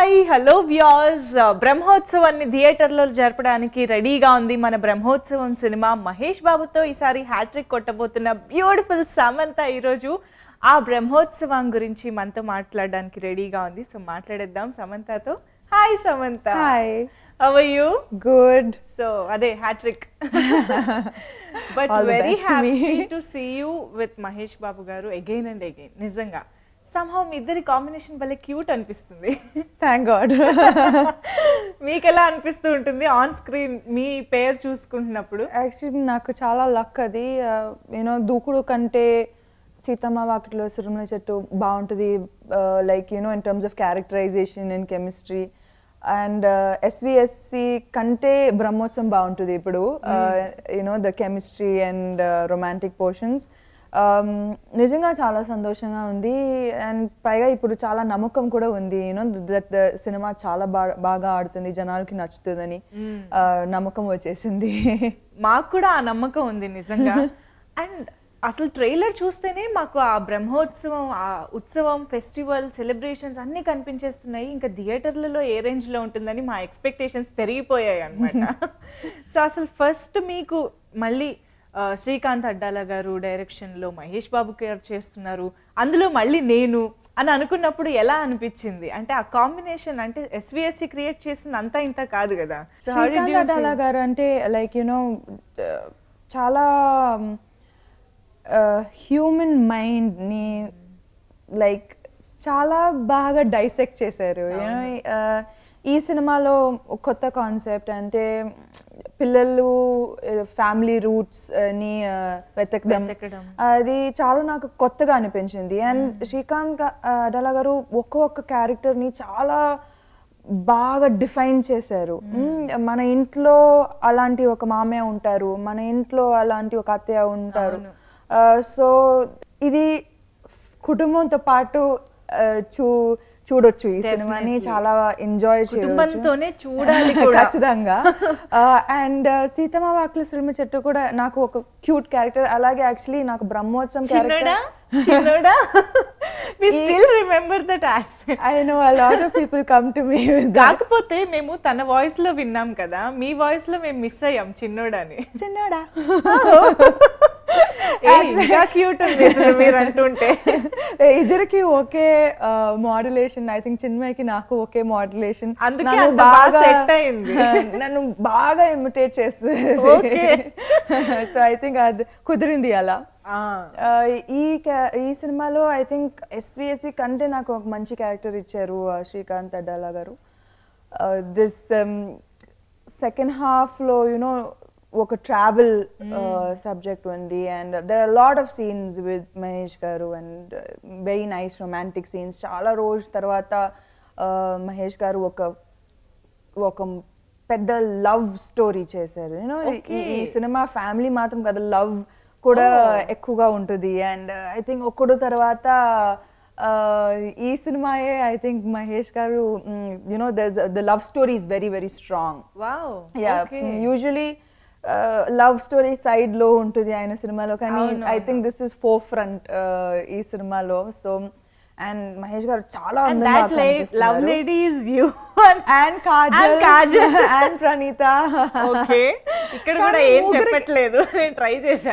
Hi hello viewers బ్రహ్మోత్సవాన్ని థియేటర్లో జరపడానికి రెడీగా ఉంది మన బ్రహ్మోత్సవం సినిమా మహేష్ బాబుతో ఈసారి హ్యాట్రిక్ కొట్టబోతున్న బ్యూటిఫుల్ సమంత ఈరోజు ఆ బ్రహ్మోత్సవం గురించి మనతో మాట్లాడడానికి రెడీగా ఉంది సో మాట్లాడేద్దాం సమంతతో hi Samantha Hi. How you Good. So అదే hattrick but All the very best to me. Happy to see you with Mahesh Babu garu again and again నిజంగా సంహౌ మీ ఇద్దరి కాంబినేషన్ భలే క్యూట్ అనిపిస్తుంది Thank God. మీకు ఎలా అనిపిస్తూ ఉంటుంది ఆన్ స్క్రీన్ మీ పేరు చూసుకుంటున్నప్పుడు యాక్చువల్లీ నాకు చాలా లక్ అది యూనో దూకుడు కంటే సీతమ్మ వాకిట్లో సిరిమల చెట్టు బాగుంటుంది like you know in terms of characterization and chemistry and SVSC కంటే బ్రహ్మోత్సవం బాగుంటుంది ఇప్పుడు you know the chemistry and romantic portions నిజంగా చాలా సంతోషంగా ఉంది అండ్ పైగా ఇప్పుడు చాలా నమ్మకం కూడా ఉంది యూనో దట్ ద సినిమా చాలా బా- బాగా ఆడుతుంది జనాలకి నచ్చుతుందని uh, నమ్మకం వచ్చేసింది మాకు కూడా ఆ నమ్మకం ఉంది నిజంగా అండ్ అసలు ట్రైలర్ చూస్తేనే మాకు ఆ బ్రహ్మోత్సవం ఆ ఉత్సవం ఫెస్టివల్ సెలబ్రేషన్స్ అన్నీ కనిపించేస్తున్నాయి ఇంకా థియేటర్లలో ఏ రేంజ్ లో ఉంటుందని మా ఎక్స్పెక్టేషన్స్ పెరిగిపోయాయి అనమాట సో అసలు ఫస్ట్ మీకు మళ్ళీ ఆ, శ్రీకాంత్ అడ్డాల గారు డైరెక్షన్ లో మహేష్ బాబు గారు చేస్తున్నారు అందులో మళ్ళీ నేను అని అనుకున్నప్పుడు ఎలా అనిపించింది అంటే ఆ కాంబినేషన్ అంటే ఎస్విఎస్సి క్రియేట్ చేసింది అంతా ఇంత కాదు కదా So how did Srikanth you Addala feel? Garu అంటే లైక్ యూనో చాలా హ్యూమన్ మైండ్ని లైక్ చాలా బాగా డైసెక్ట్ చేశారు యూనో ఈ సినిమాలో ఒక కొత్త కాన్సెప్ట్ అంటే పిల్లలు ఫ్యామిలీ రూట్స్ ని uh, వెతకడం వెతకడం. అది చాలా నాకు కొత్తగా అనిపించింది అండ్ శ్రీకాంత్ అడాల గారు ఒక్కొక్క క్యారెక్టర్ని చాలా బాగా డిఫైన్ చేశారు మ్మ్, మన ఇంట్లో అలాంటి ఒక మామయ్య ఉంటారు మన ఇంట్లో అలాంటి ఒక అత్తయ్య ఉంటారు సో ఇది కుటుంబంతో పాటు ఆ, చూ చూడొచ్చు ఈ సినిమాని చాలా ఎంజాయ్ చేయొచ్చు కుటుంబంతోనే చూడాలి కూడా. ఖచ్చితంగా అండ్ సీతమ్మ వాకుల సినిమా చెట్టు కూడా నాకు ఒక క్యూట్ క్యారెక్టర్ అలాగే యాక్చువల్లీ నాకు Brahmotsavam Chinnada character Chinnada we still remember that accent I know a lot of people come to me with కాకపోతే మేము తన వాయిస్ లో విన్నాం కదా మీ వాయిస్ లో మేము మిస్ అయ్యాం చిన్నోడని చిన్నడా ఏ, ఇంకా క్యూట్ ఉంది అసలు మీరు అంటుంటే ఇద్దరికి ఒకే మాడ్యులేషన్ ఐ థింక్ చిన్మయ్యకి నాకు ఒకే మాడ్యులేషన్ అందుకే అంత బాగా set అయింది. నన్ను బాగా ఇమిటేట్ చేస్తుంది Okay. సో ఐ థింక్ అది కుదిరింది అలా ఆ, Uh, ఈ ca- ఈ సినిమాలో ఐ థింక్ ఎస్విఎస్సి కంటే నాకు ఒక మంచి క్యారెక్టర్ ఇచ్చారు uh, Srikanth Addala garu this second హాఫ్లో యునో ఒక ట్రావెల్ సబ్జెక్ట్ ఉంది and there are lot of scenes with Mahesh garu and very nice romantic scenes చాలా రోజు తర్వాత uh, మహేష్ గారు ఒక ఒక పెద్ద లవ్ స్టోరీ చేశారు యూనో Okay. ఈ సినిమా ఫ్యామిలీ మాత్రం కదా లవ్ కూడా ఎక్కువగా ఉంటుంది అండ్ ఐ థింక్ ఒక్కడు తర్వాత uh, ఈ సినిమాయే I think Mahesh garu you know the love story is very very strong wow yeah okay usually love story side లో ఉంటుంది ఆయన సినిమాలో కానీ అవును, I think this is forefront ఈ సినిమాలో సో అండ్ మహేష్ గారు చాలా అండ్ అందంగా దట్ లవ్ కనిపిస్తున్నారు. Lady is you and Kajal And Kajal. And Praneetha okay ఇక్కడ కూడా కానీ ఏం ముగ్గురికి- చెప్పట్లేదు నేను ట్రై చేశా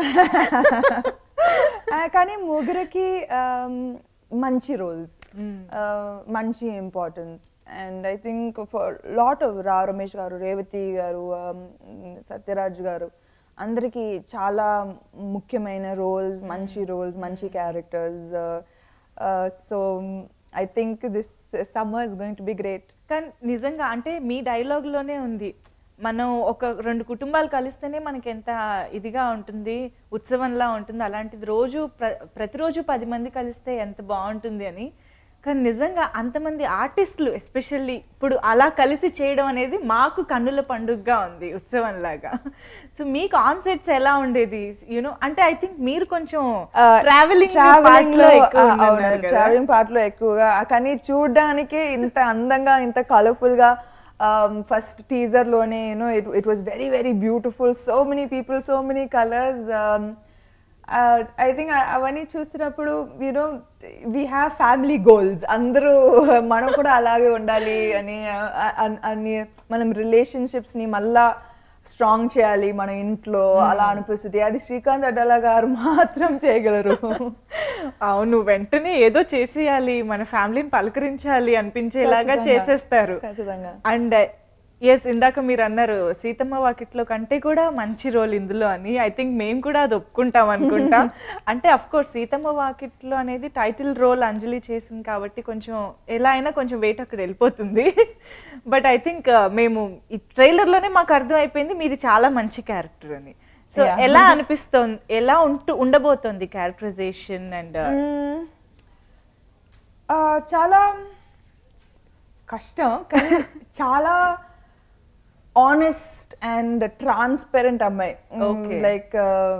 ఆ, కానీ ముగ్గురికి um, మంచి రోల్స్ మంచి importance and I think for lot of Rao Ramesh గారు రేవతి గారు um, సత్యరాజ్ గారు అందరికీ చాలా ముఖ్యమైన రోల్స్ మంచి రోల్స్ మంచి characters so I think this summer is going to be great కానీ నిజంగా అంటే మీ డైలాగ్ లోనే ఉంది మనం ఒక రెండు కుటుంబాలు కలిస్తేనే మనకి ఎంత ఇదిగా ఉంటుంది ఉత్సవంలా ఉంటుంది అలాంటిది రోజు ప్ర ప్రతిరోజు పది మంది కలిస్తే ఎంత బాగుంటుంది అని కానీ నిజంగా అంతమంది ఆర్టిస్టులు ఎస్పెషల్లీ ఇప్పుడు అలా కలిసి చేయడం అనేది మాకు కన్నుల పండుగగా ఉంది ఉత్సవం లాగా సో మీ కాన్సెప్ట్స్ ఎలా ఉండేది యూనో అంటే ఐ థింక్ మీరు కొంచెం ట్రావెలింగ్ ట్రావెలింగ్ లో అవును ట్రావెలింగ్ ట్రావెలింగ్ పార్ట్ లో ఎక్కువగా కానీ చూడడానికి ఇంత అందంగా ఇంత కలర్ఫుల్ గా ఫస్ట్ టీజర్ లోనే you know it it was very very beautiful so many people so many colours I think అవన్నీ చూసినప్పుడు you know we have family goals అందరూ మనం కూడా అలాగే ఉండాలి అని uh, అన్- అని మనం రిలేషన్షిప్స్ని మళ్ళా స్ట్రాంగ్ చేయాలి మన ఇంట్లో అలా అనిపిస్తుంది అది శ్రీకాంత్ అడ్డాల గారు మాత్రం చేయగలరు అవును వెంటనే ఏదో చేసేయాలి మన ఫ్యామిలీని పలకరించాలి అనిపించేలాగా ఖచ్చితంగా. చేసేస్తారు ఖచ్చితంగా అండ్ ఎస్ ఇందాక మీరు అన్నారు సీతమ్మ వాకిట్లో కంటే కూడా మంచి రోల్ ఇందులో అని ఐ థింక్ మేము కూడా అది ఒప్పుకుంటాం అనుకుంటాం అంటే అఫ్ కోర్స్ సీతమ్మ వాకిట్లో అనేది టైటిల్ రోల్ అంజలి చేసింది కాబట్టి కొంచెం ఎలా అయినా కొంచెం వెయిట్ అక్కడ వెళ్ళిపోతుంది బట్ ఐ థింక్ మేము ఈ ట్రైలర్ లోనే మాకు అర్థం అయిపోయింది మీది చాలా మంచి క్యారెక్టర్ అని సో Yeah. ఎలా అనిపిస్తోంది ఎలా ఉంటూ ఉండబోతోంది క్యారెక్టరైజేషన్ అండ్ మ్మ్. ఆ, చాలా కష్టం కానీ చాలా ఆనెస్ట్ అండ్ ట్రాన్స్పరెంట్ అమ్మాయి Okay. Like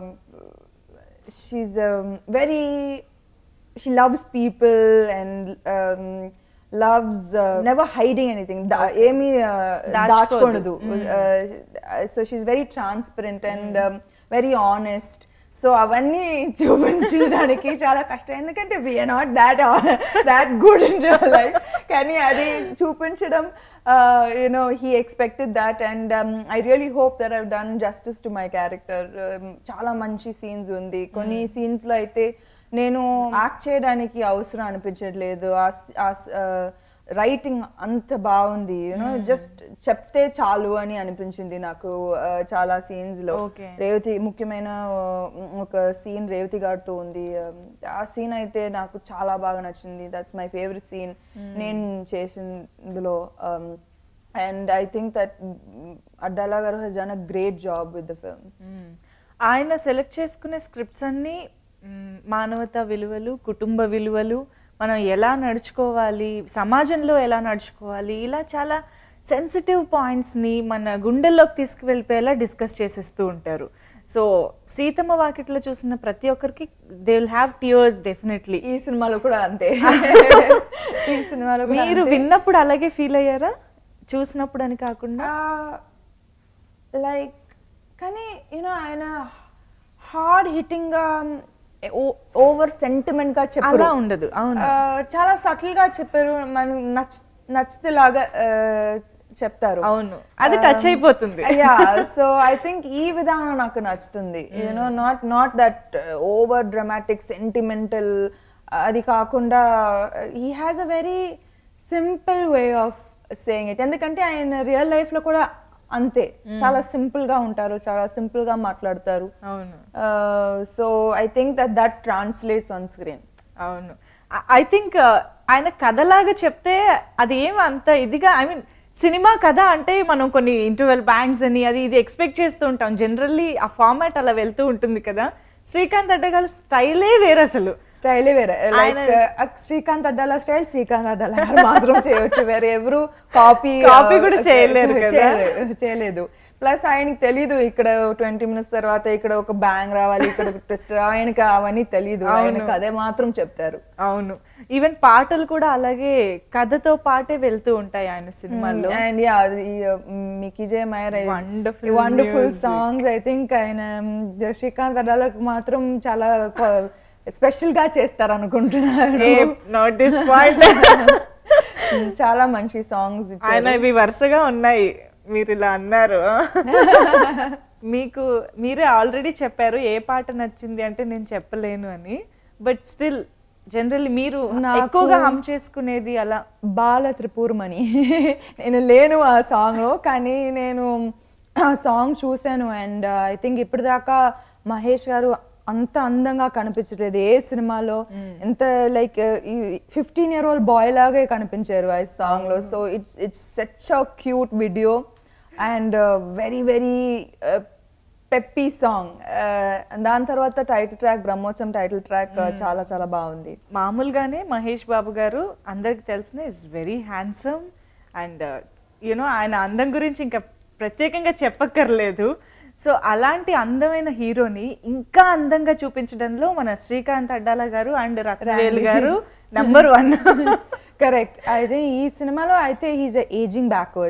she's very she loves people and loves never hiding anything ఏమీ దాచుకోదు. దాచుకోనదు so she's very transparent and very honest so అవన్నీ చూపించడానికి చాలా కష్టం ఎందుకంటే we are not that that good in life కానీ అది చూపించడం you know he expected that and I really hope that I've done justice to my character చాలా మంచి సీన్స్ ఉంది కొన్ని scenes లో అయితే నేను యాక్ట్ చేయడానికి అవసరం అనిపించట్లేదు రైటింగ్ అంత బాగుంది యూనో జస్ట్ చెప్తే చాలు అని అనిపించింది నాకు ఆ, చాలా సీన్స్ లో Okay. రేవతి ముఖ్యమైన ఆ, ఒక సీన్ రేవతి గారితో ఉంది ఆ సీన్ అయితే నాకు చాలా బాగా నచ్చింది దట్స్ మై ఫేవరెట్ సీన్ నేను చేసిందిలో and I think that Addala garu he's done a great job with the film hmm. ఆయన సెలెక్ట్ చేసుకునే స్క్రిప్ట్స్ అన్ని మ్మ్, మానవతా విలువలు కుటుంబ విలువలు మనం ఎలా నడుచుకోవాలి సమాజంలో ఎలా నడుచుకోవాలి ఇలా చాలా సెన్సిటివ్ పాయింట్స్ని మన గుండెల్లోకి తీసుకువెళ్ళిపోయేలా డిస్కస్ చేసేస్తూ ఉంటారు సో సీతమ్మ వాకిట్లో చూసిన ప్రతి ఒక్కరికి they will have tears definitely ఈ సినిమాలో కూడా అంతే ఈ సినిమాలో కూడా మీరు అంతే. విన్నప్పుడు అలాగే ఫీల్ అయ్యారా చూసినప్పుడు అని కాకుండా లైక్ కానీ యూనో ఆయన హార్డ్ హిట్టింగ్ గా ఓవర్ సెంటిమెంట్ గా చెప్పారు అలా ఉండదు అవును చాలా సటిల్ గా చెప్పారు మనం నచ్ నచ్చితేలాగా చెప్తారు అవును అది టచ్ అయిపోతుంది యా సో ఐ థింక్ ఈ విధానం నాకు నచ్చుతుంది you know not not that over dramatic sentimental అది కాకుండా he has a very simple way of saying it ఎందుకంటే ఆయన రియల్ లైఫ్ లో కూడా అంతే చాలా సింపుల్ గా ఉంటారు చాలా సింపుల్ గా మాట్లాడతారు అవును so I think that that translates on screen అవును ఐ థింక్ ఆయన కథలాగా చెప్తే అది ఏం అంత ఇదిగా ఐ మీన్ సినిమా కథ అంటే మనం కొన్ని ఇంటర్వెల్ బ్యాంక్స్ అని అది ఇది ఎక్స్పెక్ట్ చేస్తూ ఉంటాం జనరల్లీ ఆ ఫార్మాట్ అలా వెళ్తూ ఉంటుంది కదా శ్రీకాంత్ అడ్డగాల స్టైలే వేరు అసలు స్టైలే వేరే లైక్ శ్రీకాంత్ అడ్డాల స్టైల్ శ్రీకాంత్ అడ్డాల గారు మాత్రం చేయొచ్చు వేరే ఎవరు కాపీ Copy కూడా చేయలేరు కదా. చేయలేదు ప్లస్ ఆయనకి తెలీదు ఇక్కడ ట్వంటీ మినిట్స్ తర్వాత ఇక్కడ ఒక బ్యాంగ్ రావాలి ఇక్కడ ఒక ట్విస్ట్ ఆయనకి అవన్నీ తెలీదు ఆయనకి అదే మాత్రం చెప్తారు అవును ఈవెన్ పాటలు కూడా అలాగే కథతో పాటే వెళ్తూ ఉంటాయి ఆయన సినిమాల్లో and yeah Mickey J Meyer Wonderful wonderful music. Songs I think ఆయన mm, శ్రీకాంత్ అడ్డాలకు మాత్రం చాలా స్పెషల్ గా చేస్తారు అనుకుంటున్నాను నాట్ దిస్ పాయింట్ చాలా మంచి సాంగ్స్ ఆయన ఇవి వరుసగా ఉన్నాయి మీరు ఇలా అన్నారు మీకు మీరే ఆల్రెడీ చెప్పారు ఏ పాట నచ్చింది అంటే నేను చెప్పలేను అని బట్ స్టిల్ జనరల్లీ మీరు నాకు- ఎక్కువగా హమ్ చేసుకునేది అలా బాల త్రిపురమణి నేను లేను ఆ సాంగ్ కానీ నేను ఆ సాంగ్ చూశాను అండ్ ఐ థింక్ ఇప్పటిదాకా మహేష్ గారు అంత అందంగా కనిపించలేదు ఏ సినిమాలో ఎంత like fifteen year old boy లాగే కనిపించారు ఆ సాంగ్ లో so it's it's such a cute video and very very peppy song దాని తర్వాత title track Brahmotsavam title track చాలా చాలా బాగుంది మామూలుగానే మహేష్ బాబు గారు అందరికి తెలిసిన is very handsome and you know ఆయన అందం గురించి ఇంకా ప్రత్యేకంగా చెప్పక్కర్లేదు సో అలాంటి అందమైన హీరోని ఇంకా అందంగా చూపించడంలో మన శ్రీకాంత్ అడ్డాల గారు అండ్ రత్నవేల్ గారు నంబర్ వన్ కరెక్ట్ అయితే ఈ సినిమాలో అయితే హీజ్ ఏజింగ్ బ్యాక్వర్డ్స్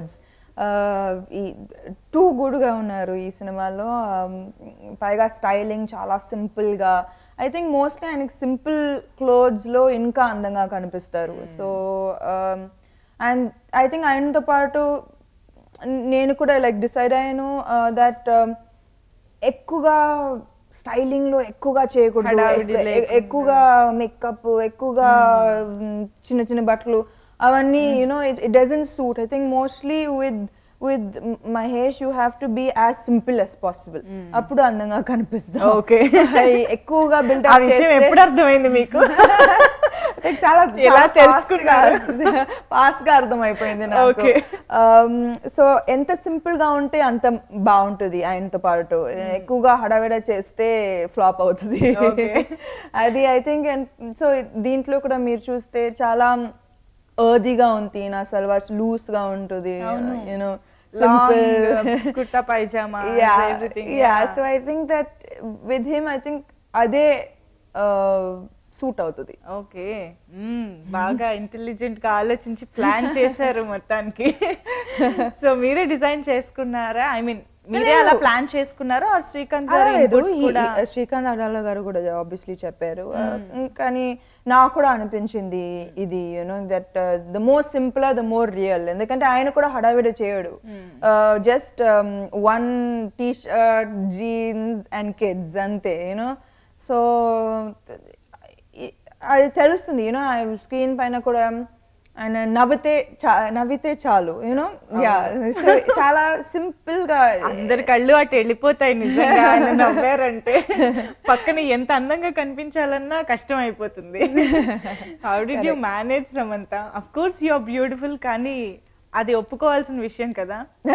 ఈ టూ గుడ్గా ఉన్నారు ఈ సినిమాలో um, పైగా స్టైలింగ్ చాలా సింపుల్గా ఐ థింక్ మోస్ట్లీ ఆయనకి సింపుల్ క్లోత్స్లో ఇంకా అందంగా కనిపిస్తారు సో అండ్ ఐ థింక్ ఆయనతో పాటు నేను కూడా లైక్ డిసైడ్ అయ్యాను దట్ ఎక్కువగా స్టైలింగ్ లో ఎక్కువగా చేయకూడదు హడావిడి ఎక్- ఎక్- లేకుండా. ఎక్కువగా మేకప్ ఎక్కువగా మ్, చిన్న చిన్న బట్టలు అవన్నీ you know it doesn't suit I think mostly with with Mahesh you have to be as simple as possible అప్పుడు అందంగా కనిపిస్తాం Okay. ఎక్కువగా ఆ బిల్డప్ విషయం ఎప్పుడు అర్థమైంది మీకు like చాలా ఎలా తెలుసుకున్నారు? ఫాస్ట్ గా అర్థమైపోయింది నాకు Okay. సో ఎంత సింపుల్ గా ఉంటే అంత బాగుంటుంది ఆయనతో పాటు ఎక్కువగా హడావిడ చేస్తే ఫ్లాప్ అవుతుంది Okay. అది ఐ థింక్ సో దీంట్లో కూడా మీరు చూస్తే చాలా ఎర్దీగా ఉంది నా సల్వార్ లూస్ గా ఉంటుంది అవును. You know Long, simple kurta pyjama yeah everything yeah so i think that with him i think అదే సూట్ అవుతుంది ఓకే బాగా ఇంటెలిజెంట్ గా ఆలోచించి ప్లాన్ చేశారు మొత్తానికి సో మీరే డిజైన్ చేసుకున్నారా ఐ మీన్ మీరే అలా లేదు. ప్లాన్ చేసుకున్నారా ఆర్ శ్రీకాంత్ అలా గారు లేదు inputs ఈ- కూడా ఈ శ్రీకాంత్ అడాల గారు కూడా ఆబ్వియస్లీ చెప్పారు Uh, కానీ నాకు కూడా అనిపించింది ఇది you know that the more simple the more real ఎందుకంటే ఆయన కూడా హడావిడి చేయడు just one T shirt jeans and kids అంతే యూనో సో అది తెలుస్తుంది యూనో స్క్రీన్ పైన కూడా ఆయన నవ్వితే చా నవ్వితే చాలు యూనో యా చాలా సింపుల్ గా అందరి కళ్ళు అటు వెళ్ళిపోతాయి నిజంగా ఆయన నవ్వారంటే పక్కన ఎంత అందంగా కనిపించాలన్నా కష్టం అయిపోతుంది how did you manage Samantha of course you are beautiful కానీ అది ఒప్పుకోవాల్సిన విషయం కదా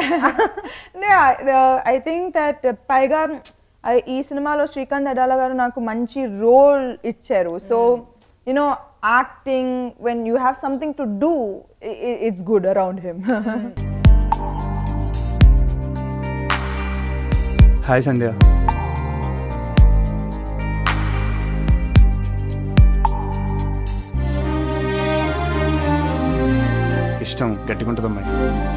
ఐ థింక్ దట్ పైగా I- ఈ సినిమాలో శ్రీకాంత్ అడాల గారు నాకు మంచి రోల్ ఇచ్చారు so you know acting when you have something to do it's good around him hi Sandhya ఇష్టం గట్టిగా ఉంటుంది అమ్మాయి